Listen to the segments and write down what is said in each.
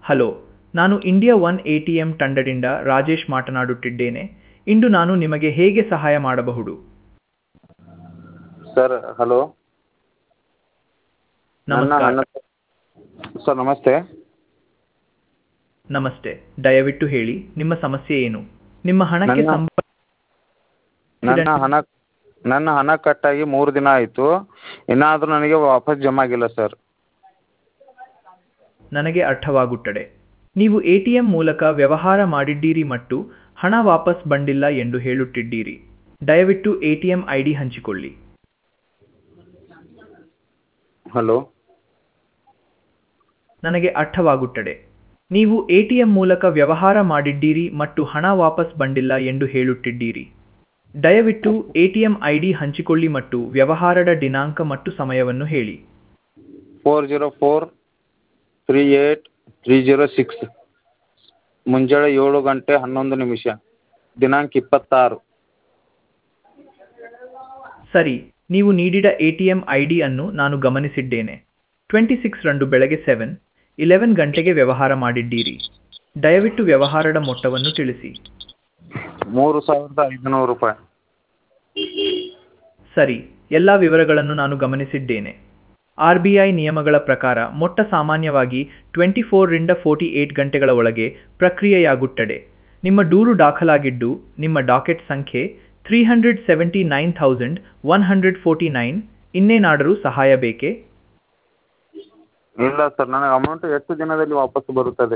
hello ನಾನು India one A T M ತಂಡದಿಂದ ರಾಜೇಶ್ ಮಾತನಾಡುತ್ತಿದ್ದೇನೆ ಇಂದು ನಾನು ನಿಮಗೆ ಹೇಗೆ ಸಹಾಯ ಮಾಡಬಹುದು ಸರ್ ಹಲೋ ನನ್ನ ನಮಸ್ಕಾರ ಹಣ ಸರ್ ನಮಸ್ತೆ ನಮಸ್ತೆ ದಯವಿಟ್ಟು ಹೇಳಿ ನಿಮ್ಮ ಸಮಸ್ಯೆ ಏನು ನಿಮ್ಮ ಹಣಕ್ಕೆ ನನ್ನ- ಸಂಬ ನನ್ನ ಹಣ ನನ್ನ ಹಣ ಕಟ್ಟಾಗಿ ಮೂರು ದಿನ ಆಯಿತು ಇನ್ನಾದರೂ ನನಗೆ ವಾಪಸ್ ಜಮಾ ಆಗಿಲ್ಲ ಸರ್ ನನಗೆ ಅರ್ಥವಾಗುತ್ತದೆ ನೀವು ಎ ಟಿ ಎಂ ಮೂಲಕ ವ್ಯವಹಾರ ಮಾಡಿದ್ದೀರಿ ಮತ್ತು ಹಣ ವಾಪಸ್ ಬಂದಿಲ್ಲ ಎಂದು ಹೇಳುತ್ತಿದ್ದೀರಿ ದಯವಿಟ್ಟು A T M I D ಹಂಚಿಕೊಳ್ಳಿ ಹಲೋ ನನಗೆ ಅರ್ಥವಾಗುತ್ತದೆ ನೀವು ಎ ಟಿ ಎಂ ಮೂಲಕ ವ್ಯವಹಾರ ಮಾಡಿದ್ದೀರಿ ಮತ್ತು ಹಣ ವಾಪಸ್ ಬಂದಿಲ್ಲ ಎಂದು ಹೇಳುತ್ತಿದ್ದೀರಿ ದಯವಿಟ್ಟು A T M I D ಹಂಚಿಕೊಳ್ಳಿ ಮತ್ತು ವ್ಯವಹಾರದ ದಿನಾಂಕ ಮತ್ತು ಸಮಯವನ್ನು ಹೇಳಿ four zero four three eight three zero six ಮುಂಜಾನೆ ಏಳು ಗಂಟೆ ಹನ್ನೊಂದು ನಿಮಿಷ ದಿನಾಂಕ ಇಪ್ಪತ್ತಾರು ಸರಿ ನೀವು ನೀಡಿದ A T M I D ಅನ್ನು ನಾನು ಗಮನಿಸಿದ್ದೇನೆ ಟ್ವೆಂಟಿ ಸಿಕ್ಸ್ ರಂದು ಬೆಳಗ್ಗೆ ಸೆವೆನ್ ಇಲೆವೆನ್ ಗಂಟೆಗೆ ವ್ಯವಹಾರ ಮಾಡಿದ್ದೀರಿ ದಯವಿಟ್ಟು ವ್ಯವಹಾರದ ಮೊತ್ತವನ್ನು ತಿಳಿಸಿ ಮೂರು ಸಾವಿರದ ಐದುನೂರು ರೂಪಾಯಿ ಸರಿ ಎಲ್ಲ ವಿವರಗಳನ್ನು ನಾನು ಗಮನಿಸಿದ್ದೇನೆ ಆರ್ ಬಿ ಐ ನಿಯಮಗಳ ಪ್ರಕಾರ ಮೊಟ್ಟ ಸಾಮಾನ್ಯವಾಗಿ ಟ್ವೆಂಟಿ ಫೋರ್ರಿಂದ ಫೋರ್ಟಿ ಏಟ್ ಗಂಟೆಗಳ ಒಳಗೆ ಪ್ರಕ್ರಿಯೆಯಾಗುತ್ತದೆ ನಿಮ್ಮ ದೂರು ದಾಖಲಾಗಿದ್ದು ನಿಮ್ಮ ಡಾಕೆಟ್ ಸಂಖ್ಯೆ three hundred seventy nine thousand one hundred forty nine ಇನ್ನೇನಾದರೂ ಸಹಾಯ ಬೇಕೇ ಇಲ್ಲ ಸರ್ ನನಗೆ ಅಮೌಂಟ್ ಎಷ್ಟು ದಿನದಲ್ಲಿ ವಾಪಸ್ ಬರುತ್ತದೆ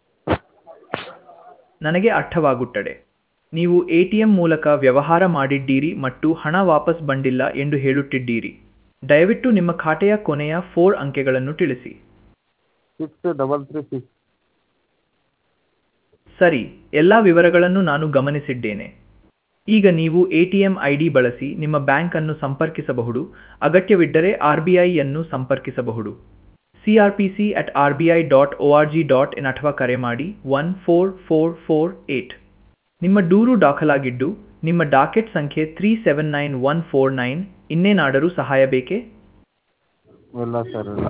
ನನಗೆ ಅರ್ಥವಾಗುತ್ತದೆ ನೀವು ಎ ಟಿ ಎಂ ಮೂಲಕ ವ್ಯವಹಾರ ಮಾಡಿದ್ದೀರಿ ಮತ್ತು ಹಣ ವಾಪಸ್ ಬಂದಿಲ್ಲ ಎಂದು ಹೇಳುತ್ತಿದ್ದೀರಿ ದಯವಿಟ್ಟು ನಿಮ್ಮ ಖಾತೆಯ ಕೊನೆಯ ಫೋರ್ ಅಂಕೆಗಳನ್ನು ತಿಳಿಸಿ ಸಿಕ್ಸ್ ಡಬಲ್ ತ್ರೀ ಸಿಕ್ಸ್ ಸರಿ ಎಲ್ಲ ವಿವರಗಳನ್ನು ನಾನು ಗಮನಿಸಿದ್ದೇನೆ ಈಗ ನೀವು A T M I D ಬಳಸಿ ನಿಮ್ಮ ಬ್ಯಾಂಕ್ ಅನ್ನು ಸಂಪರ್ಕಿಸಬಹುದು ಅಗತ್ಯವಿದ್ದರೆ ಆರ್ ಬಿ ಐಯನ್ನು ಸಂಪರ್ಕಿಸಬಹುದು C R P C at R B I dot O R G dot in ಅಥವಾ ಕರೆ ಮಾಡಿ one four four four eight ನಿಮ್ಮ ದೂರು ದಾಖಲಾಗಿದ್ದು ನಿಮ್ಮ ಡಾಕೆಟ್ ಸಂಖ್ಯೆ three seven nine one four nine ಇನ್ನೇನಾದರೂ ಸಹಾಯ ಬೇಕೇ ಇಲ್ಲ ಸರ್ ಇಲ್ಲ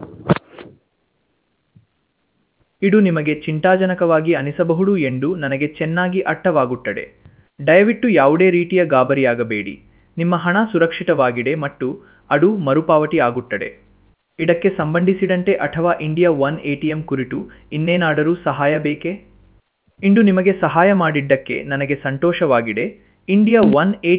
ಇದು ನಿಮಗೆ ಚಿಂತಾಜನಕವಾಗಿ ಅನಿಸಬಹುದು ಎಂದು ನನಗೆ ಚೆನ್ನಾಗಿ ಅರ್ಥವಾಗುತ್ತದೆ ದಯವಿಟ್ಟು ಯಾವುದೇ ರೀತಿಯ ಗಾಬರಿಯಾಗಬೇಡಿ ನಿಮ್ಮ ಹಣ ಸುರಕ್ಷಿತವಾಗಿದೆ ಮತ್ತು ಅದು ಮರುಪಾವತಿ ಆಗುತ್ತದೆ ಇದಕ್ಕೆ ಸಂಬಂಧಿಸಿದಂತೆ ಅಥವಾ ಇಂಡಿಯಾ ಒನ್ ಎಟಿಎಂ ಕುರಿತು ಇನ್ನೇನಾದರೂ ಸಹಾಯ ಬೇಕೇ ಇಂದು ನಿಮಗೆ ಸಹಾಯ ಮಾಡಿದ್ದಕ್ಕೆ ನನಗೆ ಸಂತೋಷವಾಗಿದೆ ಇಂಡಿಯಾ ಒನ್ ಎ